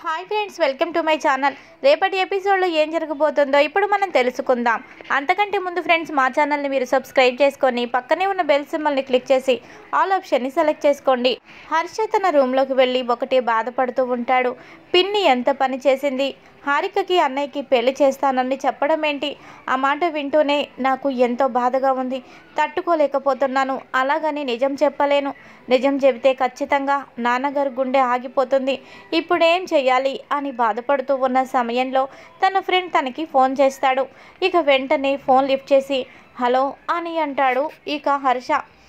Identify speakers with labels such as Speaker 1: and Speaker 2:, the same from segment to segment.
Speaker 1: hi friends welcome to my channel రేపటి ఎపిసోడ్లో ఏం జరగబోతుందో ఇప్పుడు మనం తెలుసుకుందాం అంతకంటే ముందు ఫ్రెండ్స్ మా ఛానల్ని మీరు సబ్స్క్రైబ్ చేసుకొని పక్కనే ఉన్న బెల్ సింబల్ని క్లిక్ చేసి ఆల్ ఆప్షన్ని సెలెక్ట్ చేసుకోండి హర్ష తన రూమ్లోకి వెళ్ళి ఒకటే బాధపడుతూ ఉంటాడు పిన్ని ఎంత పని చేసింది హారికకి అన్నయ్యకి పెళ్లి చేస్తానని చెప్పడం ఏంటి ఆ మాట వింటూనే నాకు ఎంతో బాధగా ఉంది తట్టుకోలేకపోతున్నాను అలాగని నిజం చెప్పలేను నిజం చెబితే ఖచ్చితంగా నాన్నగారు గుండె ఆగిపోతుంది ఇప్పుడేం చెయ్యాలి అని బాధపడుతూ ఉన్న సమయంలో తన ఫ్రెండ్ తనకి ఫోన్ చేస్తాడు ఇక వెంటనే ఫోన్ లిఫ్ట్ చేసి హలో అని అంటాడు ఇక హర్ష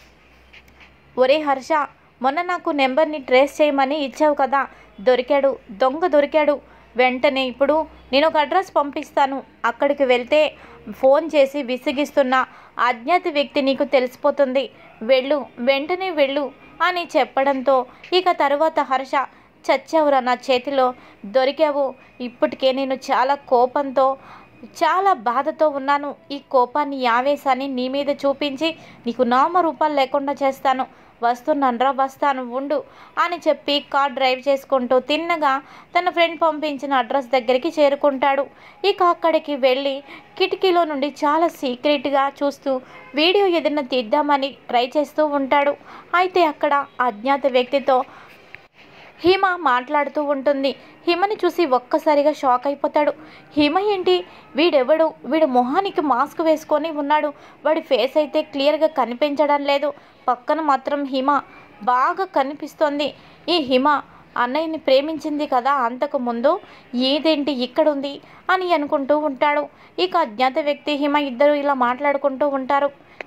Speaker 1: ఒరే హర్ష మొన్న నాకు నెంబర్ని ట్రేస్ చేయమని ఇచ్చావు కదా దొరికాడు దొంగ దొరికాడు వెంటనే ఇప్పుడు నేను ఒక అడ్రస్ పంపిస్తాను అక్కడికి వెళ్తే ఫోన్ చేసి విసిగిస్తున్న అజ్ఞాత వ్యక్తి నీకు తెలిసిపోతుంది వెళ్ళు వెంటనే వెళ్ళు అని చెప్పడంతో ఇక తరువాత హర్ష చచ్చావురా నా చేతిలో దొరికావు ఇప్పటికే నేను చాలా కోపంతో చాలా బాధతో ఉన్నాను ఈ కోపాన్ని ఈ ఆవేశాన్ని నీ మీద చూపించి నీకు నామరూపాలు లేకుండా చేస్తాను వస్తున్నానరా వస్తాను ఉండు అని చెప్పి కార్ డ్రైవ్ చేసుకుంటూ తిన్నగా తన ఫ్రెండ్ పంపించిన అడ్రస్ దగ్గరికి చేరుకుంటాడు ఇక అక్కడికి వెళ్ళి కిటికీలో నుండి చాలా సీక్రెట్గా చూస్తూ వీడియో ఏదైనా తీద్దామని ట్రై చేస్తూ ఉంటాడు అయితే అక్కడ అజ్ఞాత వ్యక్తితో హిమ మాట్లాడుతూ ఉంటుంది హిమని చూసి ఒక్కసారిగా షాక్ అయిపోతాడు హిమ ఏంటి వీడెవడు వీడు మొహానికి మాస్క్ వేసుకొని ఉన్నాడు వాడి ఫేస్ అయితే క్లియర్గా కనిపించడం లేదు పక్కన మాత్రం హిమ బాగా కనిపిస్తోంది ఈ హిమ అన్నయ్యని ప్రేమించింది కదా అంతకు ముందు ఏదేంటి ఇక్కడుంది అని అనుకుంటూ ఉంటాడు ఇక అజ్ఞాత వ్యక్తి హిమ ఇద్దరు ఇలా మాట్లాడుకుంటూ ఉంటారు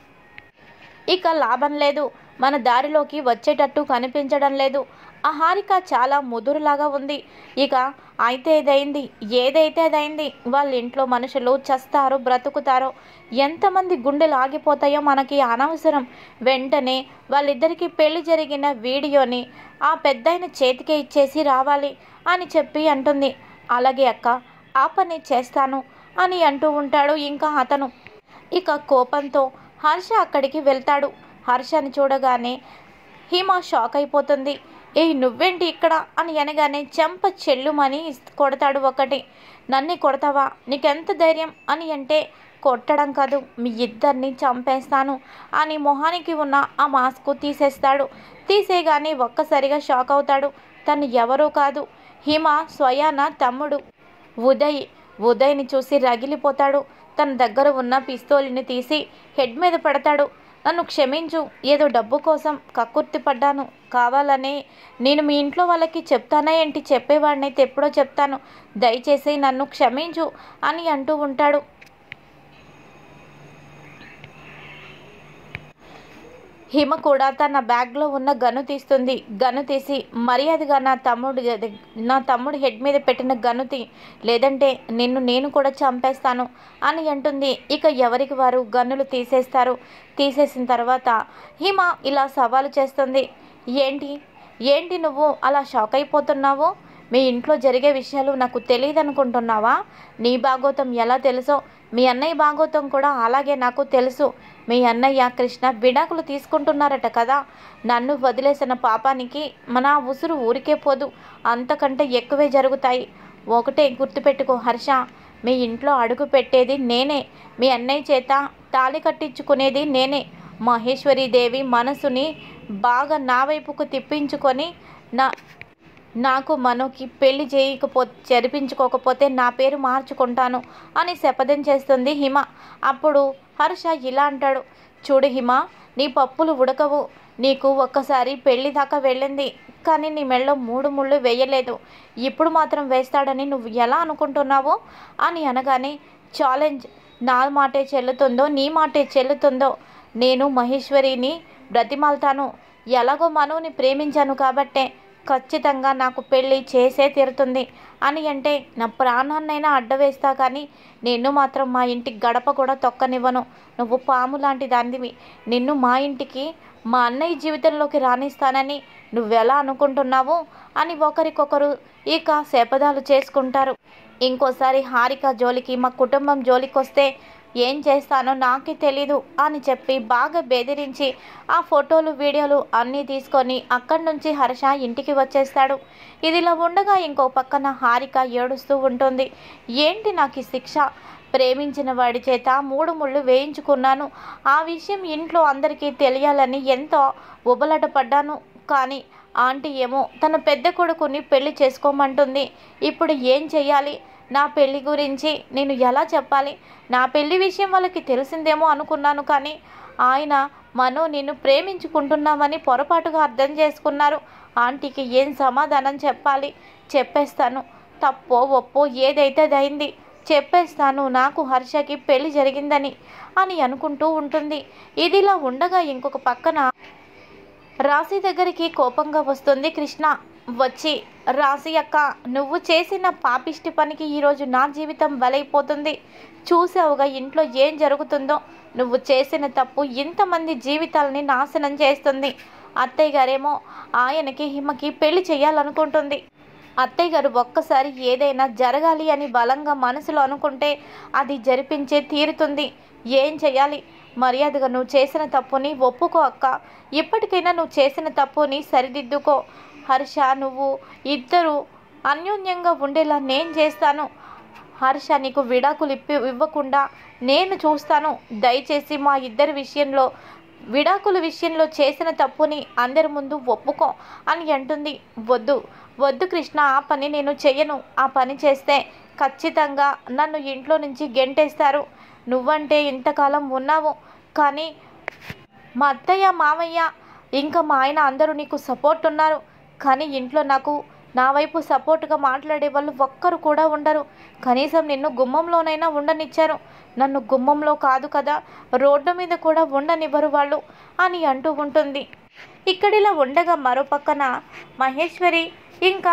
Speaker 1: ఇక లాభం లేదు మన దారిలోకి వచ్చేటట్టు కనిపించడం లేదు ఆ హారిక చాలా ముదురులాగా ఉంది ఇక అయితే ఏదైంది ఏదైతే అదైంది వాళ్ళ ఇంట్లో మనుషులు చస్తారో బ్రతుకుతారో ఎంతమంది గుండెలు ఆగిపోతాయో మనకి అనవసరం వెంటనే వాళ్ళిద్దరికీ పెళ్లి జరిగిన వీడియోని ఆ పెద్దాయన చేతికే ఇచ్చేసి రావాలి అని చెప్పి అంటుంది అలాగే అక్క ఆ పని చేస్తాను అని అంటూ ఉంటాడు ఇంకా అతను ఇక కోపంతో హర్ష అక్కడికి వెళ్తాడు హర్షని చూడగానే హిమ షాక్ అయిపోతుంది ఏ నువ్వేంటి ఇక్కడ అని అనగానే చెంప చెల్లుమని కొడతాడు ఒకటి నన్ను కొడతావా నీకెంత ధైర్యం అని అంటే కొట్టడం కాదు మీ ఇద్దరిని చంపేస్తాను అని మొహానికి ఉన్న ఆ మాస్క్ తీసేస్తాడు తీసేగానే ఒక్కసారిగా షాక్ అవుతాడు తను ఎవరూ కాదు హిమ స్వయాన తమ్ముడు ఉదయ్ ఉదయ్ని చూసి రగిలిపోతాడు తన దగ్గర ఉన్న పిస్తోల్ని తీసి హెడ్ మీద పెడతాడు నన్ను క్షమించు ఏదో డబ్బు కోసం కక్కుర్తి పడ్డాను కావాలనే నేను మీ ఇంట్లో వాళ్ళకి చెప్తానా ఏంటి చెప్పేవాడినైతే ఎప్పుడో చెప్తాను దయచేసి నన్ను క్షమించు అని అంటూ ఉంటాడు హిమ కూడా తన బ్యాగ్లో ఉన్న గను తీస్తుంది గను తీసి మర్యాదగా నా తమ్ముడు నా తమ్ముడు హెడ్ మీద పెట్టిన గను తీ లేదంటే నిన్ను నేను కూడా చంపేస్తాను అని అంటుంది ఇక ఎవరికి వారు గన్నులు తీసేస్తారు తీసేసిన తర్వాత హిమ ఇలా సవాలు చేస్తుంది ఏంటి ఏంటి నువ్వు అలా షాక్ అయిపోతున్నావు మీ ఇంట్లో జరిగే విషయాలు నాకు తెలియదు అనుకుంటున్నావా నీ బాగోతం ఎలా తెలుసో మీ అన్నయ్య బాగోతం కూడా అలాగే నాకు తెలుసు మీ అన్నయ్య కృష్ణ విడాకులు తీసుకుంటున్నారట కదా నన్ను వదిలేసిన పాపానికి మన ఉసురు ఊరికే పోదు అంతకంటే ఎక్కువే జరుగుతాయి ఒకటే గుర్తుపెట్టుకో హర్ష మీ ఇంట్లో అడుగు పెట్టేది నేనే మీ అన్నయ్య చేత తాళి కట్టించుకునేది నేనే మహేశ్వరీదేవి మనసుని బాగా నా వైపుకు తిప్పించుకొని నా నాకు మనోకి పెళ్లి చేయకపో జరిపించుకోకపోతే నా పేరు మార్చుకుంటాను అని శపథం చేస్తుంది హిమ అప్పుడు హర్ష ఇలా అంటాడు చూడు హిమ నీ పప్పులు ఉడకవు నీకు ఒక్కసారి పెళ్లి దాకా వెళ్ళింది కానీ నీ మెళ్ళో మూడు ముళ్ళు వేయలేదు ఇప్పుడు మాత్రం వేస్తాడని నువ్వు ఎలా అనుకుంటున్నావు అని అనగానే ఛాలెంజ్ నా మాటే చెల్లుతుందో నీ మాటే చెల్లుతుందో నేను మహేశ్వరిని బ్రతిమాల్తాను ఎలాగో మనోని ప్రేమించాను కాబట్టే ఖచ్చితంగా నాకు పెళ్ళి చేసే తీరుతుంది అని అంటే నా ప్రాణాన్నైనా అడ్డవేస్తా కానీ నిన్ను మాత్రం మా ఇంటికి గడప కూడా తొక్కనివ్వను నువ్వు పాము లాంటి దానివి నిన్ను మా ఇంటికి మా అన్నయ్య జీవితంలోకి రాణిస్తానని నువ్వెలా అనుకుంటున్నావు అని ఒకరికొకరు ఇక శపథాలు చేసుకుంటారు ఇంకోసారి హారిక జోలికి మా కుటుంబం జోలికి వస్తే ఏం చేస్తానో నాకే తెలీదు అని చెప్పి బాగా బెదిరించి ఆ ఫోటోలు వీడియోలు అన్నీ తీసుకొని అక్కడి నుంచి హర్ష ఇంటికి వచ్చేస్తాడు ఇదిలా ఉండగా ఇంకో పక్కన హారిక ఏడుస్తూ ఉంటుంది ఏంటి నాకు ఈ శిక్ష ప్రేమించిన వాడి చేత మూడు ముళ్ళు వేయించుకున్నాను ఆ విషయం ఇంట్లో అందరికీ తెలియాలని ఎంతో ఉబలట పడ్డాను కానీ ఆంటీ ఏమో తన పెద్ద కొడుకుని పెళ్లి చేసుకోమంటుంది ఇప్పుడు ఏం చెయ్యాలి నా పెళ్లి గురించి నేను ఎలా చెప్పాలి నా పెళ్లి విషయం వాళ్ళకి తెలిసిందేమో అనుకున్నాను కానీ ఆయన మనో నేను ప్రేమించుకుంటున్నామని పొరపాటుగా అర్థం చేసుకున్నారు ఆంటీకి ఏం సమాధానం చెప్పాలి చెప్పేస్తాను తప్పో ఒప్పో ఏదైతే అయింది చెప్పేస్తాను నాకు హర్షకి పెళ్లి జరిగిందని అని అనుకుంటూ ఉంటుంది ఇదిలా ఉండగా ఇంకొక పక్కన రాశి దగ్గరికి కోపంగా వస్తుంది కృష్ణ వచ్చి రాశి అక్క నువ్వు చేసిన పాపిష్టి పనికి ఈరోజు నా జీవితం బలైపోతుంది చూసావుగా ఇంట్లో ఏం జరుగుతుందో నువ్వు చేసిన తప్పు ఇంతమంది జీవితాలని నాశనం చేస్తుంది అత్తయ్య గారేమో ఆయనకి హిమకి పెళ్లి చేయాలనుకుంటుంది అత్తయ్య గారు ఒక్కసారి ఏదైనా జరగాలి అని బలంగా మనసులో అనుకుంటే అది జరిపించే తీరుతుంది ఏం చేయాలి మర్యాదగా నువ్వు చేసిన తప్పుని ఒప్పుకో అక్క ఇప్పటికైనా నువ్వు చేసిన తప్పుని సరిదిద్దుకో హర్ష నువ్వు ఇద్దరు అన్యోన్యంగా ఉండేలా నేను చేస్తాను హర్ష నీకు విడాకులు ఇప్పి ఇవ్వకుండా నేను చూస్తాను దయచేసి మా ఇద్దరి విషయంలో విడాకుల విషయంలో చేసిన తప్పుని అందరి ముందు ఒప్పుకో అని అంటుంది వద్దు వద్దు కృష్ణ ఆ పని నేను చెయ్యను ఆ పని చేస్తే ఖచ్చితంగా నన్ను ఇంట్లో నుంచి గెంటేస్తారు నువ్వంటే ఇంతకాలం ఉన్నావు కానీ మా అత్తయ్య మామయ్య ఇంకా మా ఆయన అందరూ నీకు సపోర్ట్ ఉన్నారు కానీ ఇంట్లో నాకు నా వైపు సపోర్ట్గా మాట్లాడే వాళ్ళు ఒక్కరు కూడా ఉండరు కనీసం నిన్ను గుమ్మంలోనైనా ఉండనిచ్చారు నన్ను గుమ్మంలో కాదు కదా రోడ్డు మీద కూడా ఉండనివ్వరు వాళ్ళు అని అంటూ ఉంటుంది ఇక్కడిలా ఉండగా మరో పక్కన మహేశ్వరి ఇంకా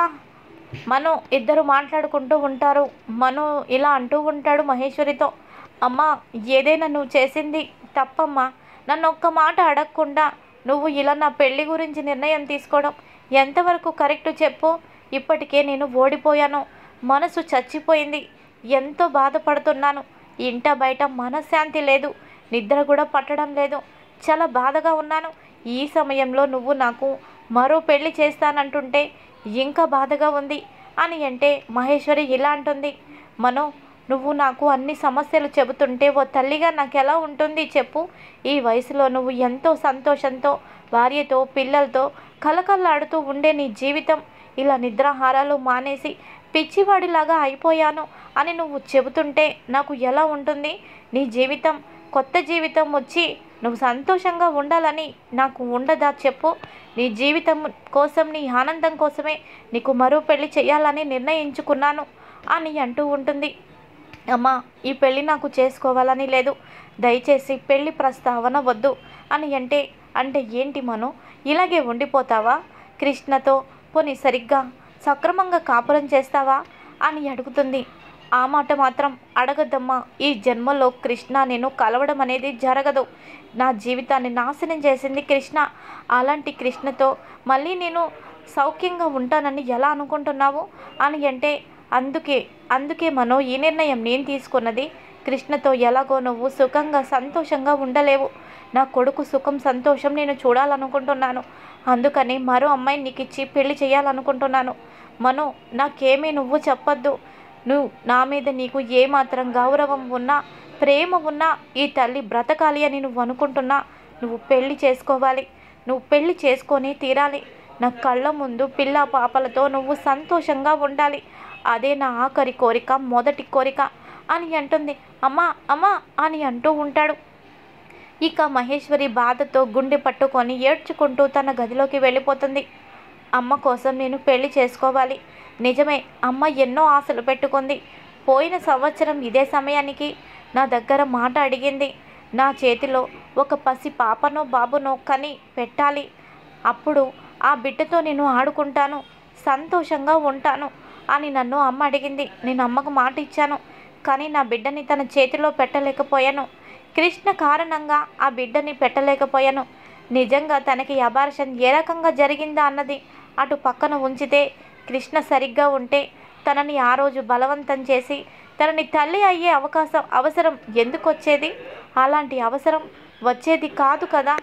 Speaker 1: మను ఇద్దరు మాట్లాడుకుంటూ ఉంటారు మను ఇలా అంటూ ఉంటాడు మహేశ్వరితో అమ్మా ఏదైనా నువ్వు చేసింది తప్పమ్మా నన్ను ఒక్క మాట అడగకుండా నువ్వు ఇలా నా పెళ్లి గురించి నిర్ణయం తీసుకోవడం ఎంతవరకు కరెక్ట్ చెప్పు ఇప్పటికే నేను ఓడిపోయాను మనసు చచ్చిపోయింది ఎంతో బాధపడుతున్నాను ఇంట బయట మనశ్శాంతి లేదు నిద్ర కూడా పట్టడం లేదు చాలా బాధగా ఉన్నాను ఈ సమయంలో నువ్వు నాకు మరో పెళ్లి చేస్తానంటుంటే ఇంకా బాధగా ఉంది అని అంటే మహేశ్వరి ఇలా అంటుంది మనో నువ్వు నాకు అన్ని సమస్యలు చెబుతుంటే ఓ తల్లిగా నాకు ఎలా ఉంటుంది చెప్పు ఈ వయసులో నువ్వు ఎంతో సంతోషంతో భార్యతో పిల్లలతో కలకల్లాడుతూ ఉండే నీ జీవితం ఇలా నిద్రాహారాలు మానేసి పిచ్చివాడిలాగా అయిపోయాను అని నువ్వు చెబుతుంటే నాకు ఎలా ఉంటుంది నీ జీవితం కొత్త జీవితం వచ్చి నువ్వు సంతోషంగా ఉండాలని నాకు ఉండదా చెప్పు నీ జీవితం కోసం నీ ఆనందం కోసమే నీకు మరో పెళ్లి చేయాలని నిర్ణయించుకున్నాను అని అంటూ ఉంటుంది అమ్మా ఈ పెళ్ళి నాకు చేసుకోవాలని లేదు దయచేసి పెళ్లి ప్రస్తావన వద్దు అని అంటే అంటే ఏంటి మను ఇలాగే ఉండిపోతావా కృష్ణతో పోనీ సరిగ్గా సక్రమంగా కాపురం చేస్తావా అని అడుగుతుంది ఆ మాట మాత్రం అడగద్దమ్మా ఈ జన్మలో కృష్ణ నేను కలవడం అనేది జరగదు నా జీవితాన్ని నాశనం చేసింది కృష్ణ అలాంటి కృష్ణతో మళ్ళీ నేను సౌఖ్యంగా ఉంటానని ఎలా అనుకుంటున్నావు అని అంటే అందుకే అందుకే మనో ఈ నిర్ణయం నేను తీసుకున్నది కృష్ణతో ఎలాగో నువ్వు సుఖంగా సంతోషంగా ఉండలేవు నా కొడుకు సుఖం సంతోషం నేను చూడాలనుకుంటున్నాను అందుకని మరో అమ్మాయిని నీకు ఇచ్చి పెళ్లి చేయాలనుకుంటున్నాను మనో నాకేమీ నువ్వు చెప్పొద్దు నువ్వు నా మీద నీకు ఏమాత్రం గౌరవం ఉన్నా ప్రేమ ఉన్నా ఈ తల్లి బ్రతకాలి అని నువ్వు అనుకుంటున్నా నువ్వు పెళ్లి చేసుకోవాలి నువ్వు పెళ్లి చేసుకొని తీరాలి నా కళ్ళ ముందు పిల్ల పాపలతో నువ్వు సంతోషంగా ఉండాలి అదే నా ఆఖరి కోరిక మొదటి కోరిక అని అంటుంది అమ్మా అమ్మా అని అంటూ ఉంటాడు ఇక మహేశ్వరి బాధతో గుండె పట్టుకొని ఏడ్చుకుంటూ తన గదిలోకి వెళ్ళిపోతుంది అమ్మ కోసం నేను పెళ్లి చేసుకోవాలి నిజమే అమ్మ ఎన్నో ఆశలు పెట్టుకుంది పోయిన సంవత్సరం ఇదే సమయానికి నా దగ్గర మాట అడిగింది నా చేతిలో ఒక పసి పాపనో బాబునో కని పెట్టాలి అప్పుడు ఆ బిడ్డతో నేను ఆడుకుంటాను సంతోషంగా ఉంటాను అని నన్ను అమ్మ అడిగింది నేను అమ్మకు మాట ఇచ్చాను కానీ నా బిడ్డని తన చేతిలో పెట్టలేకపోయాను కృష్ణ కారణంగా ఆ బిడ్డని పెట్టలేకపోయాను నిజంగా తనకి అబార్షన్ ఏ రకంగా జరిగిందా అన్నది అటు పక్కన ఉంచితే కృష్ణ సరిగ్గా ఉంటే తనని ఆ రోజు బలవంతం చేసి తనని తల్లి అయ్యే అవకాశం అవసరం ఎందుకు వచ్చేది అలాంటి అవసరం వచ్చేది కాదు కదా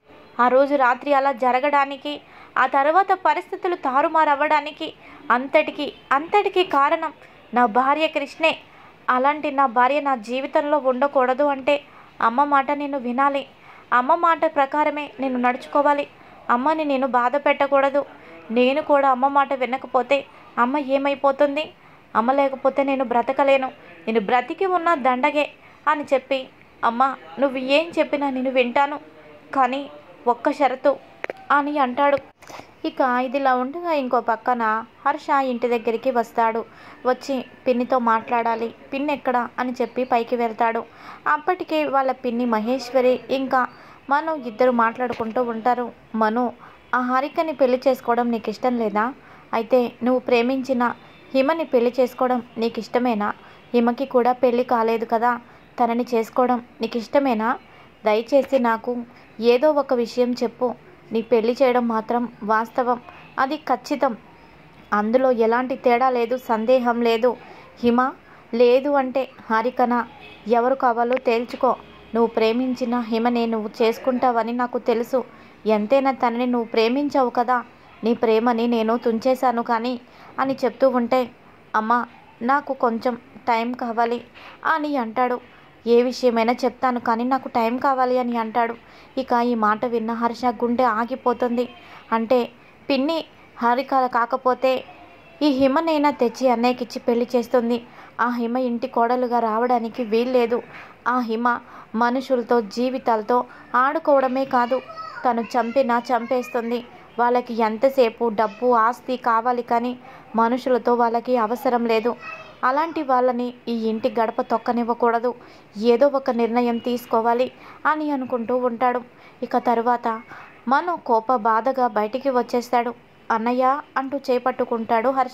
Speaker 1: ఆ రోజు రాత్రి అలా జరగడానికి ఆ తర్వాత పరిస్థితులు తారుమారవ్వడానికి అంతటికి అంతటికి కారణం నా భార్య కృష్ణే అలాంటి నా భార్య నా జీవితంలో ఉండకూడదు అంటే అమ్మ మాట నేను వినాలి అమ్మ మాట ప్రకారమే నేను నడుచుకోవాలి అమ్మని నేను బాధ పెట్టకూడదు నేను కూడా అమ్మ మాట వినకపోతే అమ్మ ఏమైపోతుంది అమ్మ లేకపోతే నేను బ్రతకలేను నేను బ్రతికి ఉన్న దండగే అని చెప్పి అమ్మ నువ్వు ఏం చెప్పినా నేను వింటాను కానీ ఒక్క షరతు అని అంటాడు ఇక ఇదిలా ఉండగా ఇంకో పక్కన హర్ష ఇంటి దగ్గరికి వస్తాడు వచ్చి పిన్నితో మాట్లాడాలి పిన్ని ఎక్కడ అని చెప్పి పైకి వెళ్తాడు అప్పటికే వాళ్ళ పిన్ని మహేశ్వరి ఇంకా మను ఇద్దరు మాట్లాడుకుంటూ ఉంటారు మను ఆ హారికని పెళ్లి చేసుకోవడం నీకు ఇష్టం లేదా అయితే నువ్వు ప్రేమించిన హిమని పెళ్లి చేసుకోవడం నీకు ఇష్టమేనా హిమకి కూడా పెళ్లి కాలేదు కదా తనని చేసుకోవడం నీకు ఇష్టమేనా దయచేసి నాకు ఏదో ఒక విషయం చెప్పు నీ పెళ్లి చేయడం మాత్రం వాస్తవం అది ఖచ్చితం అందులో ఎలాంటి తేడా లేదు సందేహం లేదు హిమ లేదు అంటే హారికన ఎవరు కావాలో తేల్చుకో నువ్వు ప్రేమించిన హిమనే నువ్వు చేసుకుంటావని నాకు తెలుసు ఎంతైనా తనని నువ్వు ప్రేమించావు కదా నీ ప్రేమని నేను తుంచేశాను కానీ అని చెప్తూ ఉంటే అమ్మ నాకు కొంచెం టైం కావాలి అని అంటాడు ఏ విషయమైనా చెప్తాను కానీ నాకు టైం కావాలి అని అంటాడు ఇక ఈ మాట విన్న హర్ష గుండె ఆగిపోతుంది అంటే పిన్ని హారిక కాకపోతే ఈ హిమనైనా తెచ్చి అన్నయ్యకిచ్చి పెళ్లి చేస్తుంది ఆ హిమ ఇంటి కోడలుగా రావడానికి వీల్లేదు ఆ హిమ మనుషులతో జీవితాలతో ఆడుకోవడమే కాదు తను చంపినా చంపేస్తుంది వాళ్ళకి ఎంతసేపు డబ్బు ఆస్తి కావాలి కానీ మనుషులతో వాళ్ళకి అవసరం లేదు అలాంటి వాళ్ళని ఈ ఇంటి గడప తొక్కనివ్వకూడదు ఏదో ఒక నిర్ణయం తీసుకోవాలి అని అనుకుంటూ ఉంటాడు ఇక తరువాత మను కోప బాధగా బయటికి వచ్చేస్తాడు అన్నయ్య అంటూ చేపట్టుకుంటాడు హర్ష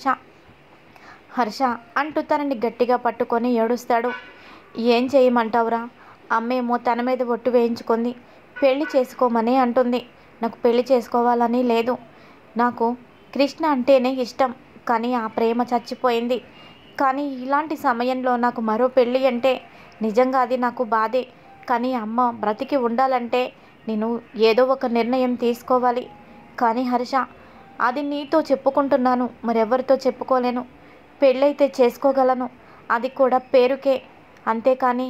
Speaker 1: హర్ష అంటూ తనని గట్టిగా పట్టుకొని ఏడుస్తాడు ఏం చేయమంటావురా అమ్మేమో తన మీద ఒట్టు వేయించుకుంది పెళ్లి చేసుకోమని అంటుంది నాకు పెళ్లి చేసుకోవాలని లేదు నాకు కృష్ణ అంటేనే ఇష్టం కానీ ఆ ప్రేమ చచ్చిపోయింది కానీ ఇలాంటి సమయంలో నాకు మరో పెళ్ళి అంటే నిజంగా అది నాకు బాధే కానీ అమ్మ బ్రతికి ఉండాలంటే నేను ఏదో ఒక నిర్ణయం తీసుకోవాలి కానీ హర్ష అది నీతో చెప్పుకుంటున్నాను మరెవరితో చెప్పుకోలేను పెళ్ళైతే చేసుకోగలను అది కూడా పేరుకే అంతేకాని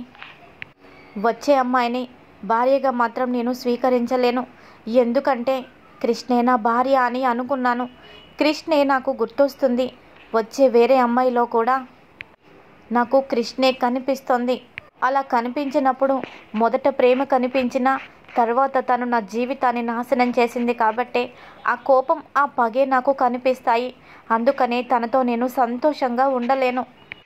Speaker 1: వచ్చే అమ్మాయిని భార్యగా మాత్రం నేను స్వీకరించలేను ఎందుకంటే కృష్ణే నా భార్య అని అనుకున్నాను కృష్ణే నాకు గుర్తొస్తుంది వచ్చే వేరే అమ్మాయిలో కూడా నాకు కృష్ణే కనిపిస్తుంది అలా కనిపించినప్పుడు మొదట ప్రేమ కనిపించిన తర్వాత తను నా జీవితాన్ని నాశనం చేసింది కాబట్టే ఆ కోపం ఆ పగే నాకు కనిపిస్తాయి అందుకనే తనతో నేను సంతోషంగా ఉండలేను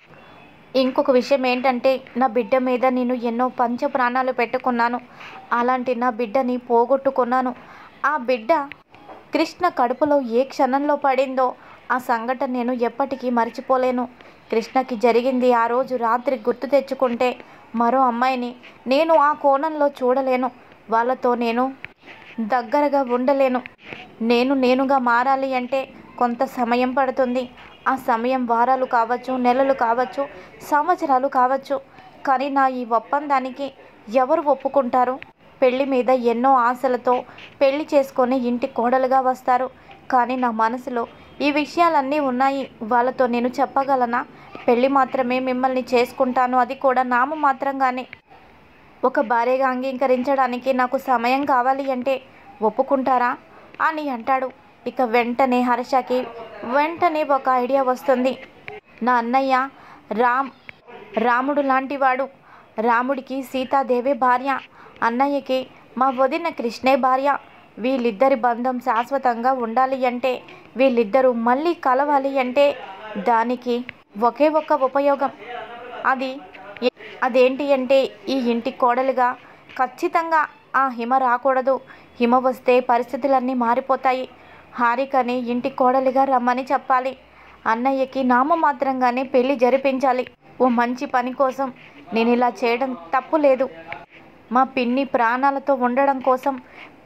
Speaker 1: ఇంకొక విషయం ఏంటంటే నా బిడ్డ మీద నేను ఎన్నో పంచ ప్రాణాలు పెట్టుకున్నాను అలాంటి నా బిడ్డని పోగొట్టుకున్నాను ఆ బిడ్డ కృష్ణ కడుపులో ఏ క్షణంలో పడిందో ఆ సంఘటన నేను ఎప్పటికీ మర్చిపోలేను కృష్ణకి జరిగింది ఆ రోజు రాత్రి గుర్తు తెచ్చుకుంటే మరో అమ్మాయిని నేను ఆ కోణంలో చూడలేను వాళ్ళతో నేను దగ్గరగా ఉండలేను నేను నేనుగా మారాలి అంటే కొంత సమయం పడుతుంది ఆ సమయం వారాలు కావచ్చు నెలలు కావచ్చు సంవత్సరాలు కావచ్చు కానీ నా ఈ ఒప్పందానికి ఎవరు ఒప్పుకుంటారు పెళ్లి మీద ఎన్నో ఆశలతో పెళ్లి చేసుకొని ఇంటి కోడలుగా వస్తారు కానీ నా మనసులో ఈ విషయాలన్నీ ఉన్నాయి వాళ్ళతో నేను చెప్పగలనా పెళ్లి మాత్రమే మిమ్మల్ని చేసుకుంటాను అది కూడా నామ మాత్రంగానే ఒక భార్యగా అంగీకరించడానికి నాకు సమయం కావాలి అంటే ఒప్పుకుంటారా అని అంటాడు ఇక వెంటనే హర్షకి వెంటనే ఒక ఐడియా వస్తుంది నా అన్నయ్య రామ్ రాముడు లాంటివాడు రాముడికి సీతాదేవి భార్య అన్నయ్యకి మా వదిన కృష్ణే భార్య వీళ్ళిద్దరి బంధం శాశ్వతంగా ఉండాలి అంటే వీళ్ళిద్దరూ మళ్ళీ కలవాలి అంటే దానికి ఒకే ఒక్క ఉపయోగం అది ఏ- అదేంటి అంటే ఈ ఇంటి కోడలుగా ఖచ్చితంగా ఆ హిమ రాకూడదు హిమ వస్తే పరిస్థితులన్నీ మారిపోతాయి హారికని ఇంటి కోడలిగా రమ్మని చెప్పాలి అన్నయ్యకి నామమాత్రంగానే పెళ్లి జరిపించాలి ఓ మంచి పని కోసం నేను ఇలా చేయడం తప్పు లేదు మా పిన్ని ప్రాణాలతో ఉండడం కోసం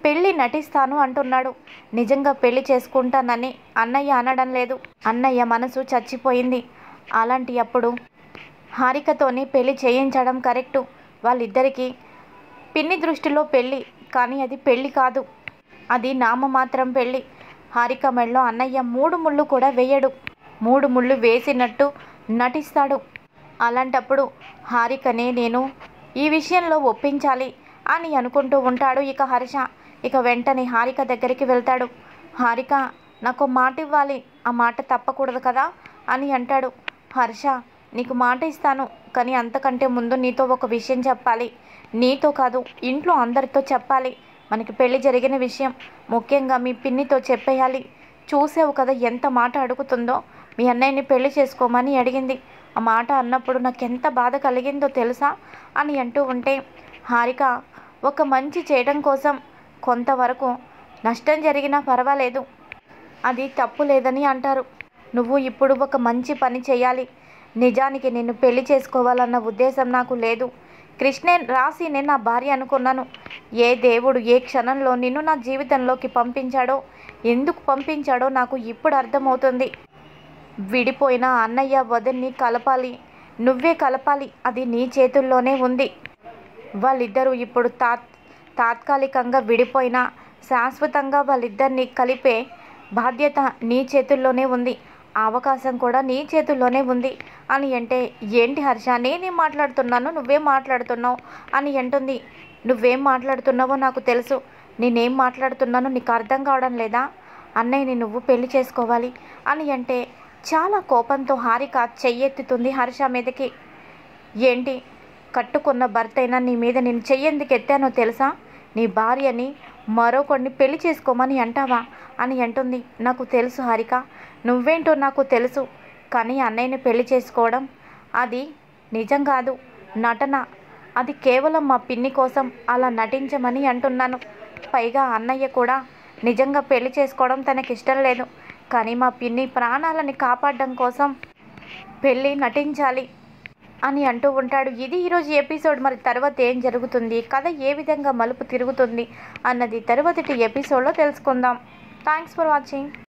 Speaker 1: పెళ్ళి నటిస్తాను అంటున్నాడు నిజంగా పెళ్లి చేసుకుంటానని అన్నయ్య అనడం లేదు అన్నయ్య మనసు చచ్చిపోయింది అలాంటి అప్పుడు హారికతోని పెళ్లి చేయించడం కరెక్టు వాళ్ళిద్దరికీ పిన్ని దృష్టిలో పెళ్ళి కానీ అది పెళ్ళి కాదు అది నామమాత్రం పెళ్ళి హారిక మెళ్ళలో అన్నయ్య మూడు ముళ్ళు కూడా వేయడు మూడు ముళ్ళు వేసినట్టు నటిస్తాడు అలాంటప్పుడు హారికనే నేను ఈ విషయంలో ఒప్పించాలి అని అనుకుంటూ ఉంటాడు ఇక హర్ష ఇక వెంటనే హారిక దగ్గరికి వెళ్తాడు హారిక నాకు మాట ఇవ్వాలి ఆ మాట తప్పకూడదు కదా అని అంటాడు హర్ష నీకు మాట ఇస్తాను కానీ అంతకంటే ముందు నీతో ఒక విషయం చెప్పాలి నీతో కాదు ఇంట్లో అందరితో చెప్పాలి మనకి పెళ్లి జరిగిన విషయం ముఖ్యంగా మీ పిన్నితో చెప్పేయాలి చూసావు కదా ఎంత మాట అడుగుతుందో మీ అన్నయ్యని పెళ్లి చేసుకోమని అడిగింది ఆ మాట అన్నప్పుడు నాకు ఎంత బాధ కలిగిందో తెలుసా అని అంటూ ఉంటే హారిక ఒక మంచి చేయడం కోసం కొంతవరకు నష్టం జరిగినా పర్వాలేదు అది తప్పు లేదని అంటారు నువ్వు ఇప్పుడు ఒక మంచి పని చేయాలి నిజానికి నిన్ను పెళ్లి చేసుకోవాలన్న ఉద్దేశం నాకు లేదు కృష్ణే రాసి నేను నా భార్య అనుకున్నాను ఏ దేవుడు ఏ క్షణంలో నిన్ను నా జీవితంలోకి పంపించాడో ఎందుకు పంపించాడో నాకు ఇప్పుడు అర్థమవుతుంది విడిపోయిన అన్నయ్య వదిన్ని కలపాలి నువ్వే కలపాలి అది నీ చేతుల్లోనే ఉంది వాళ్ళిద్దరూ ఇప్పుడు తాత్ తాత్కాలికంగా విడిపోయినా శాశ్వతంగా వాళ్ళిద్దరిని కలిపే బాధ్యత నీ చేతుల్లోనే ఉంది ఆ అవకాశం కూడా నీ చేతుల్లోనే ఉంది అని అంటే ఏంటి హర్ష నేనేం మాట్లాడుతున్నాను నువ్వేం మాట్లాడుతున్నావు అని అంటుంది నువ్వేం మాట్లాడుతున్నావో నాకు తెలుసు నేనేం మాట్లాడుతున్నానో నీకు అర్థం కావడం లేదా అన్నయ్యని నువ్వు పెళ్లి చేసుకోవాలి అని అంటే చాలా కోపంతో హారిక చెయ్యెత్తుతుంది హర్ష మీదకి ఏంటి కట్టుకున్న భర్త అయినా నీ మీద నేను చెయ్యేందుకు ఎత్తానో తెలుసా నీ భార్యని మరొకడిని పెళ్లి చేసుకోమని అంటావా అని అంటుంది నాకు తెలుసు హారిక నువ్వేంటో నాకు తెలుసు కానీ అన్నయ్యని పెళ్లి చేసుకోవడం అది నిజం కాదు నటన అది కేవలం మా పిన్ని కోసం అలా నటించమని అంటున్నాను పైగా అన్నయ్య కూడా నిజంగా పెళ్లి చేసుకోవడం తనకి ఇష్టం లేదు కానీ మా పిన్ని ప్రాణాలని కాపాడడం కోసం పెళ్ళి నటించాలి అని అంటూ ఉంటాడు ఇది ఈరోజు ఎపిసోడ్ మరి తర్వాత ఏం జరుగుతుంది కథ ఏ విధంగా మలుపు తిరుగుతుంది అన్నది తర్వాతటి ఎపిసోడ్లో తెలుసుకుందాం థ్యాంక్స్ ఫర్ వాచింగ్